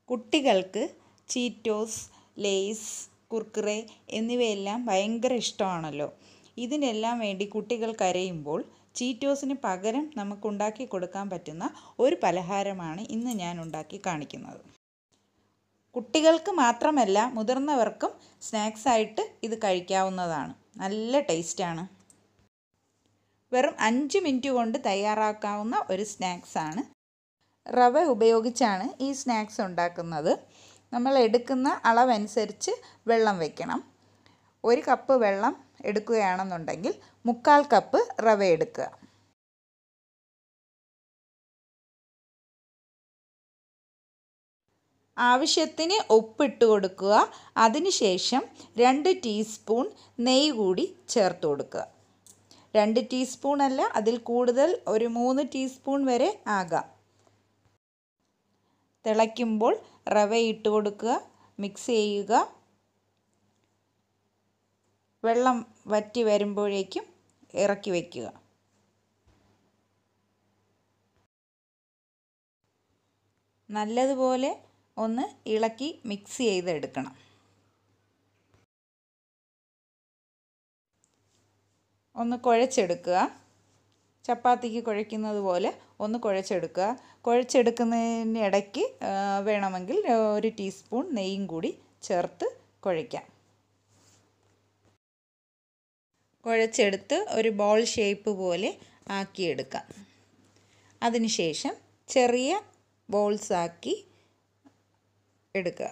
കുട്ടികൾക്ക് Cheetos lace കുർക്കുറെ എന്നിവയെല്ലാം ഭയങ്കര ഇഷ്ടമാണല്ലോ ഇതിനെല്ലാം വേണ്ടി കുട്ടികൾ കരയുമ്പോൾ ചീറ്റോസിന് പകരം നമുക്ക് ഉണ്ടാക്കി കൊടുക്കാൻ പറ്റുന്ന ഒരു പലഹാരമാണ് ഇന്ന് ഞാൻ ഉണ്ടാക്കി കാണിക്കുന്നത് കുട്ടികൾക്ക് മാത്രമല്ല മുതിർന്നവർക്കും സ്നാക്സ് ആയിട്ട് ഇത് കഴിക്കാവുന്നതാണ് നല്ല ടേസ്റ്റാണ് വെറും അഞ്ച് മിനിറ്റ് കൊണ്ട് തയ്യാറാക്കാവുന്ന ഒരു സ്നാക്സാണ് റവ ഉപയോഗിച്ചാണ് ഈ സ്നാക്സ് ഉണ്ടാക്കുന്നത് നമ്മൾ എടുക്കുന്ന അളവനുസരിച്ച് വെള്ളം വെക്കണം ഒരു കപ്പ് വെള്ളം എടുക്കുകയാണെന്നുണ്ടെങ്കിൽ മുക്കാൽ കപ്പ് റവ എടുക്കുക ആവശ്യത്തിന് ഉപ്പിട്ട് കൊടുക്കുക അതിനുശേഷം രണ്ട് ടീസ്പൂൺ നെയ്യ് കൂടി ചേർത്ത് കൊടുക്കുക രണ്ട് ടീസ്പൂൺ അല്ല അതിൽ കൂടുതൽ ഒരു മൂന്ന് ടീസ്പൂൺ വരെ ആകാം തിളയ്ക്കുമ്പോൾ റവ ഇട്ട് കൊടുക്കുക മിക്സ് ചെയ്യുക വെള്ളം വറ്റി വരുമ്പോഴേക്കും ഇറക്കി വയ്ക്കുക നല്ലതുപോലെ ഒന്ന് ഇളക്കി മിക്സ് ചെയ്തെടുക്കണം ഒന്ന് കുഴച്ചെടുക്കുക ചപ്പാത്തിക്ക് കുഴയ്ക്കുന്നത് പോലെ ഒന്ന് കുഴച്ചെടുക്കുക കുഴച്ചെടുക്കുന്നതിന് ഇടയ്ക്ക് വേണമെങ്കിൽ ഒരു ടീസ്പൂൺ നെയ്യും കൂടി ചേർത്ത് കുഴയ്ക്കാം കുഴച്ചെടുത്ത് ഒരു ബോൾ ഷേപ്പ് പോലെ ആക്കിയെടുക്കാം അതിനുശേഷം ചെറിയ ബോൾസ് ആക്കി എടുക്കുക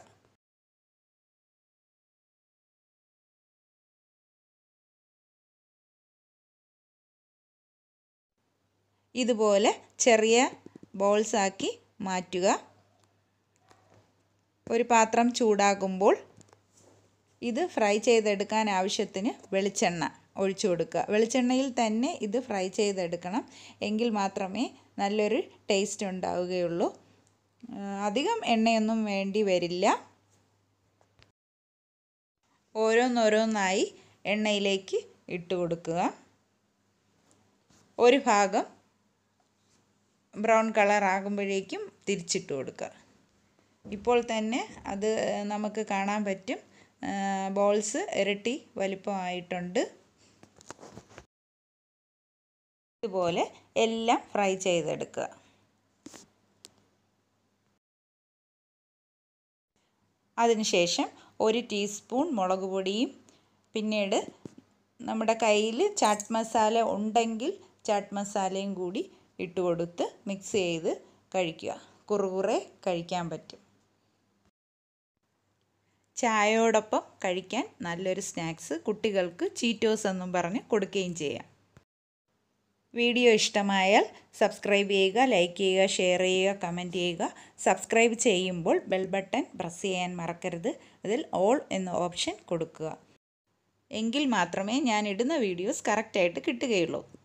ഇതുപോലെ ചെറിയ ബോൾസ് ആക്കി മാറ്റുക ഒരു പാത്രം ചൂടാകുമ്പോൾ ഇത് ഫ്രൈ ചെയ്തെടുക്കാൻ ആവശ്യത്തിന് വെളിച്ചെണ്ണ ഒഴിച്ചു കൊടുക്കുക വെളിച്ചെണ്ണയിൽ തന്നെ ഇത് ഫ്രൈ ചെയ്തെടുക്കണം എങ്കിൽ മാത്രമേ നല്ലൊരു ടേസ്റ്റ് ഉണ്ടാവുകയുള്ളൂ അധികം എണ്ണയൊന്നും വേണ്ടി വരില്ല ഓരോന്നോരോന്നായി എണ്ണയിലേക്ക് ഇട്ട് കൊടുക്കുക ഒരു ഭാഗം ബ്രൗൺ കളർ ആകുമ്പോഴേക്കും തിരിച്ചിട്ട് കൊടുക്കുക ഇപ്പോൾ തന്നെ അത് നമുക്ക് കാണാൻ പറ്റും ബോൾസ് ഇരട്ടി വലിപ്പമായിട്ടുണ്ട് ഇതുപോലെ എല്ലാം ഫ്രൈ ചെയ്തെടുക്കുക അതിനുശേഷം ഒരു ടീസ്പൂൺ മുളക് പൊടിയും പിന്നീട് നമ്മുടെ കയ്യിൽ ചാട്ട് മസാല ഉണ്ടെങ്കിൽ ചാട്ട് മസാലയും കൂടി ഇട്ട് കൊടുത്ത് മിക്സ് ചെയ്ത് കഴിക്കുക കുറുകുറെ കഴിക്കാൻ പറ്റും ചായയോടൊപ്പം കഴിക്കാൻ നല്ലൊരു സ്നാക്സ് കുട്ടികൾക്ക് ചീറ്റോസ് എന്നും പറഞ്ഞ് കൊടുക്കുകയും ചെയ്യാം വീഡിയോ ഇഷ്ടമായാൽ സബ്സ്ക്രൈബ് ചെയ്യുക ലൈക്ക് ചെയ്യുക ഷെയർ ചെയ്യുക കമൻറ്റ് ചെയ്യുക സബ്സ്ക്രൈബ് ചെയ്യുമ്പോൾ ബെൽ ബട്ടൺ പ്രസ് ചെയ്യാൻ മറക്കരുത് അതിൽ ഓൾ എന്ന ഓപ്ഷൻ കൊടുക്കുക എങ്കിൽ മാത്രമേ ഞാൻ ഇടുന്ന വീഡിയോസ് കറക്റ്റായിട്ട് കിട്ടുകയുള്ളൂ